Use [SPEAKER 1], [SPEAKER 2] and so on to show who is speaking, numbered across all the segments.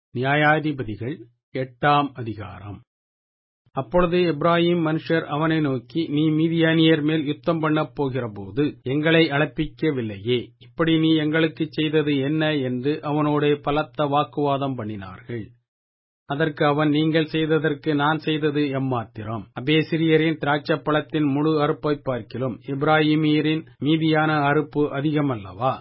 [SPEAKER 1] நியாயாதிபதிகள் எட்டாம் அதிகாரம் அப்பொழுது எப்பிராயீம் மனுஷர் அவனை நோக்கி நீ மீதியானியர் மேல் யுத்தம் பண்ணப் போகிறபோது எங்களை அழைப்பிக்கவில்லையே இப்படி நீ எங்களுக்குச் செய்தது என்ன என்று அவனோடே பலத்த வாக்குவாதம் பண்ணினார்கள் அதற்கு அவன் நீங்கள் செய்ததற்கு நான் செய்தது எம்மாத்திரம் அபேசிரியரின் திராட்சப்பழத்தின் முழு அறுப்பைப் பார்க்கிலும் இப்ராஹிமியரின் மீதியான அறுப்பு அதிகமல்லவா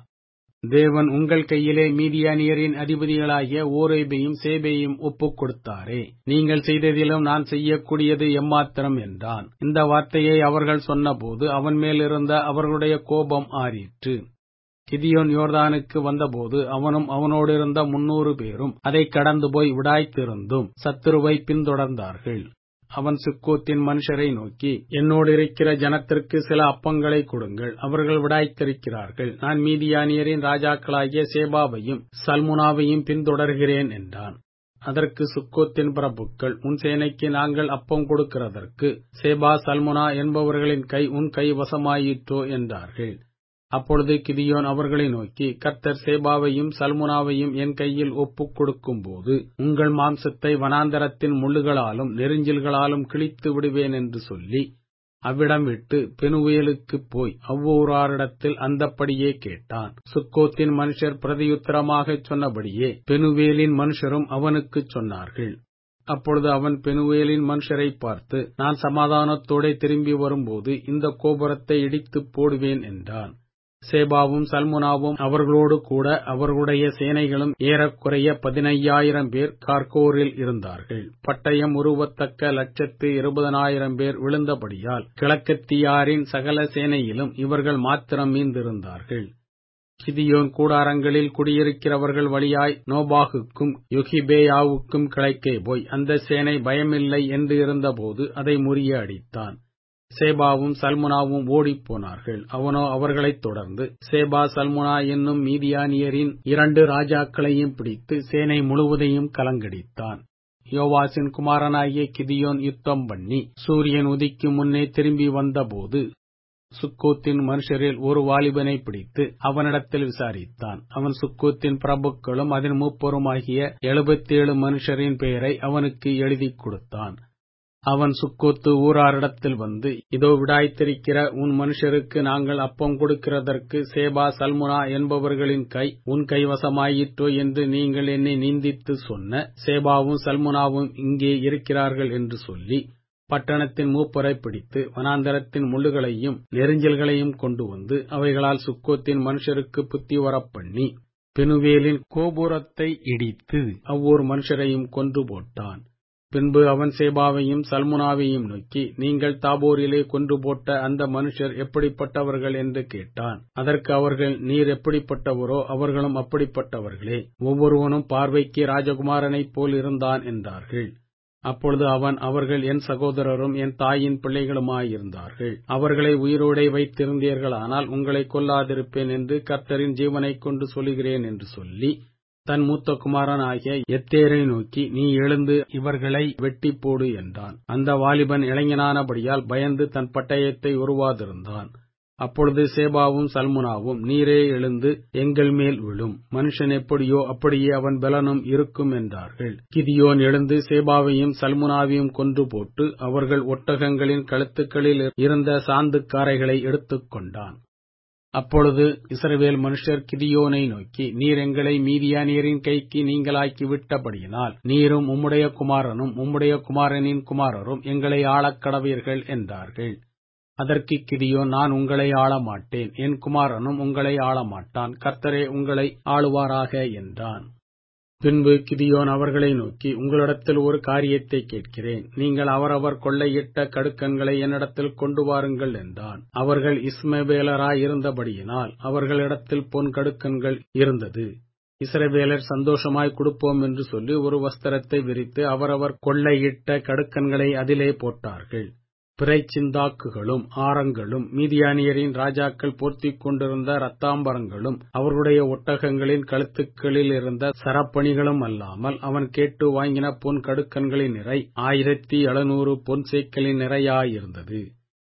[SPEAKER 1] தேவன் உங்கள் கையிலே மீதியானியரின் அதிபதிகளாகிய ஓரேபையும் சேபையும் ஒப்புக் கொடுத்தாரே நீங்கள் செய்ததிலும் நான் செய்யக்கூடியது எம்மாத்திரம் என்றான் இந்த வார்த்தையை அவர்கள் சொன்னபோது அவன் மேலிருந்த அவர்களுடைய கோபம் ஆறிற்று கிதியோன் யோர்தானுக்கு வந்தபோது அவனும் அவனோடிருந்த முன்னூறு பேரும் அதை கடந்து போய் விடாய்த்திருந்தும் சத்துருவை பின்தொடர்ந்தார்கள் அவன் சுக்கோத்தின் மனுஷரை நோக்கி என்னோடு இருக்கிற ஜனத்திற்கு சில அப்பங்களை கொடுங்கள் அவர்கள் விடாய்த்திருக்கிறார்கள் நான் மீதியானியரின் ராஜாக்களாகிய சேபாவையும் சல்முனாவையும் பின்தொடர்கிறேன் என்றான் அதற்கு சுக்கோத்தின் பிரபுக்கள் உன் சேனைக்கு நாங்கள் அப்பம் கொடுக்கிறதற்கு சேபா சல்முனா என்பவர்களின் கை உன் கை வசமாயிற்றோ என்றார்கள் அப்பொழுது கிதியோன் அவர்களை நோக்கி கர்த்தர் சேபாவையும் சல்முனாவையும் என் கையில் ஒப்புக் கொடுக்கும்போது உங்கள் மாம்சத்தை வனாந்தரத்தின் முள்ளுகளாலும் நெருஞ்சில்களாலும் கிழித்து விடுவேன் என்று சொல்லி அவ்விடம் விட்டு பெனுவேலுக்குப் போய் அவ்வூராரிடத்தில் அந்தப்படியே கேட்டான் சுக்கோத்தின் மனுஷர் பிரதியுத்தரமாகச் சொன்னபடியே பெனுவேலின் மனுஷரும் அவனுக்குச் சொன்னார்கள் அப்பொழுது அவன் பெனுவேலின் மனுஷரை பார்த்து நான் சமாதானத்தோടെ திரும்பி வரும்போது இந்த கோபுரத்தை இடித்துப் போடுவேன் என்றான் சேபாவும் சல்முனாவும் அவர்களோடு கூட அவர்களுடைய சேனைகளும் ஏறக்குறைய பதினையாயிரம் பேர் கார்கோரில் இருந்தார்கள் பட்டயம் உருவத்தக்க லட்சத்து இருபதனாயிரம் பேர் விழுந்தபடியால் கிழக்கத்தியாரின் சகல சேனையிலும் இவர்கள் மாத்திரம் மீந்திருந்தார்கள் கிதியோன் கூடாரங்களில் குடியிருக்கிறவர்கள் வழியாய் நோபாகுக்கும் யுகிபேயாவுக்கும் கிழக்கே போய் அந்த சேனை பயமில்லை என்று இருந்தபோது அதை முறிய அடித்தான் சேபாவும் சல்முனாவும் ஓடிப்போனார்கள் அவனோ அவர்களைத் தொடர்ந்து சேபா சல்முனா என்னும் மீதியானியரின் இரண்டு ராஜாக்களையும் பிடித்து சேனை முழுவதையும் கலங்கடித்தான் யோவாசின் குமாரனாகிய கிதியோன் யுத்தம் பண்ணி சூரியன் உதிக்கும் முன்னே திரும்பி வந்தபோது சுக்கோத்தின் மனுஷரில் ஒரு வாலிபனை பிடித்து அவனிடத்தில் விசாரித்தான் அவன் சுக்கோத்தின் பிரபுக்களும் அதன் மூப்பருமாகிய எழுபத்தேழு மனுஷரின் பெயரை அவனுக்கு எழுதிக் கொடுத்தான் அவன் சுக்கோத்து ஊராரிடத்தில் வந்து இதோ விடாய்த்திருக்கிற உன் மனுஷருக்கு நாங்கள் அப்பம் கொடுக்கிறதற்கு சேபா சல்முனா என்பவர்களின் கை உன் கைவசமாயிற்றோ என்று நீங்கள் என்னை நிந்தித்து சொன்ன சேபாவும் சல்முனாவும் இங்கே இருக்கிறார்கள் என்று சொல்லி பட்டணத்தின் மூப்பரை பிடித்து வனாந்தரத்தின் முள்ளுகளையும் நெருஞ்சல்களையும் கொண்டு வந்து அவைகளால் சுக்கோத்தின் மனுஷருக்கு புத்தி வரப்பண்ணி பெனுவேலின் கோபுரத்தை இடித்து அவ்வூர் மனுஷரையும் கொன்று போட்டான் பின்பு அவன் சேபாவையும் சல்முனாவையும் நோக்கி நீங்கள் தாபோரிலே கொன்று போட்ட அந்த மனுஷர் எப்படிப்பட்டவர்கள் என்று கேட்டான் அதற்கு அவர்கள் நீர் எப்படிப்பட்டவரோ அவர்களும் அப்படிப்பட்டவர்களே ஒவ்வொருவனும் பார்வைக்கு ராஜகுமாரனைப் போல் இருந்தான் என்றார்கள் அப்பொழுது அவன் அவர்கள் என் சகோதரரும் என் தாயின் பிள்ளைகளுமாயிருந்தார்கள் அவர்களை உயிரோடே வைத்திருந்தீர்களானால் உங்களை கொல்லாதிருப்பேன் என்று கர்த்தரின் ஜீவனைக் கொண்டு சொல்லுகிறேன் என்று சொல்லி தன் மூத்த குமாரன் ஆகிய எத்தேரை நோக்கி நீ எழுந்து இவர்களை வெட்டி போடு என்றான் அந்த வாலிபன் இளைஞனானபடியால் பயந்து தன் பட்டயத்தை உருவாதிருந்தான் அப்பொழுது சேபாவும் சல்முனாவும் நீரே எழுந்து எங்கள் மேல் விழும் மனுஷன் எப்படியோ அப்படியே அவன் பலனும் இருக்கும் என்றார்கள் கிதியோன் எழுந்து சேபாவையும் சல்முனாவையும் கொன்று போட்டு அவர்கள் ஒட்டகங்களின் கழுத்துக்களில் இருந்த சாந்துக்காரைகளை எடுத்துக் கொண்டான் அப்பொழுது இஸ்ரவேல் மனுஷர் கிதியோனை நோக்கி நீர் எங்களை மீதியானியரின் கைக்கு நீங்களாக்கி விட்டபடியினால் நீரும் உம்முடைய குமாரனும் உம்முடைய குமாரனின் குமாரரும் எங்களை ஆளக் கடவீர்கள் என்றார்கள் அதற்கு கிதியோ நான் உங்களை ஆளமாட்டேன் என் குமாரனும் உங்களை ஆளமாட்டான் கர்த்தரே உங்களை ஆளுவாராக என்றான் பின்பு கிதியோன் அவர்களை நோக்கி உங்களிடத்தில் ஒரு காரியத்தை கேட்கிறேன் நீங்கள் அவரவர் கொள்ளையிட்ட கடுக்கன்களை என்னிடத்தில் கொண்டு வாருங்கள் என்றான் அவர்கள் இஸ்மவேலராயிருந்தபடியினால் அவர்களிடத்தில் பொன் கடுக்கன்கள் இருந்தது இஸ்ரவேலர் சந்தோஷமாய் கொடுப்போம் என்று சொல்லி ஒரு வஸ்திரத்தை விரித்து அவரவர் கொள்ளையிட்ட கடுக்கன்களை அதிலே போட்டார்கள் பிறைச்சிந்தாக்குகளும் ஆரங்களும் மீதியானியரின் ராஜாக்கள் போர்த்திக் கொண்டிருந்த ரத்தாம்பரங்களும் அவர்களுடைய ஒட்டகங்களின் கழுத்துக்களில் இருந்த சரப்பணிகளும் அல்லாமல் அவன் கேட்டு வாங்கின பொன் கடுக்கன்களின் நிறை ஆயிரத்தி எழுநூறு பொன் சேக்கலின் நிறையாயிருந்தது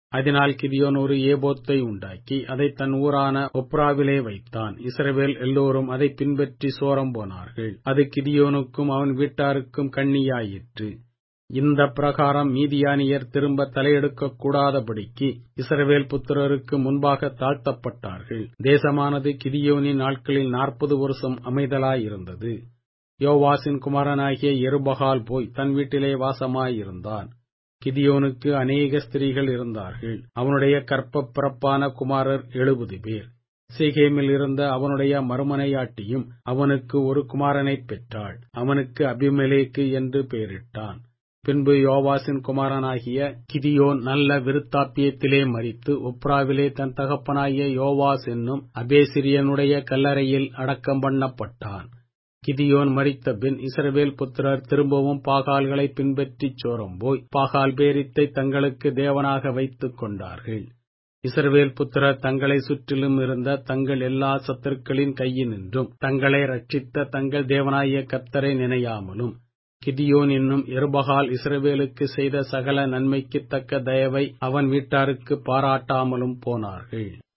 [SPEAKER 1] அதனால் கிதியோன் ஒரு ஏபோத்தை உண்டாக்கி அதை தன் ஊரான ஒப்ராவிலே வைத்தான் இஸ்ரவேல் எல்லோரும் அதை பின்பற்றி சோரம் போனார்கள் அது கிதியோனுக்கும் அவன் வீட்டாருக்கும் கண்ணியாயிற்று இந்த பிரகாரம் மீதியானியர் திரும்ப தலையெடுக்க கூடாதபடிக்கு இஸ்ரவேல் புத்திரருக்கு முன்பாக தாழ்த்தப்பட்டார்கள் தேசமானது கிதியோனின் நாட்களில் நாற்பது வருஷம் அமைதலாயிருந்தது யோவாசின் குமாரனாகிய எருபகால் போய் தன் வீட்டிலே வாசமாயிருந்தான் கிதியோனுக்கு அநேக ஸ்திரீகள் இருந்தார்கள் அவனுடைய கற்ப பிறப்பான குமாரர் எழுபது பேர் சேகேமில் இருந்த அவனுடைய மறுமனையாட்டியும் அவனுக்கு ஒரு குமாரனைப் பெற்றாள் அவனுக்கு அபிமெலேக்கு என்று பெயரிட்டான் பின்பு யோவாசின் குமாரனாகிய கிதியோன் நல்ல விருத்தாப்பியத்திலே மறித்து ஒப்ராவிலே தன் தகப்பனாகிய யோவாஸ் என்னும் அபேசிரியனுடைய கல்லறையில் அடக்கம் பண்ணப்பட்டான் கிதியோன் மறித்த பின் இஸ்ரவேல் புத்திரர் திரும்பவும் பாகால்களை பின்பற்றிச் சோரம் போய் பாகால் பேரித்தை தங்களுக்கு தேவனாக வைத்துக் கொண்டார்கள் இஸ்ரவேல் புத்திரர் தங்களை சுற்றிலும் இருந்த தங்கள் எல்லா சத்துருக்களின் கையினின்றும் தங்களை ரட்சித்த தங்கள் தேவனாகிய கர்த்தரை நினையாமலும் கிதியோன் என்னும் எருபகால் இஸ்ரவேலுக்கு செய்த சகல நன்மைக்குத் தக்க தயவை அவன் வீட்டாருக்கு பாராட்டாமலும் போனார்கள்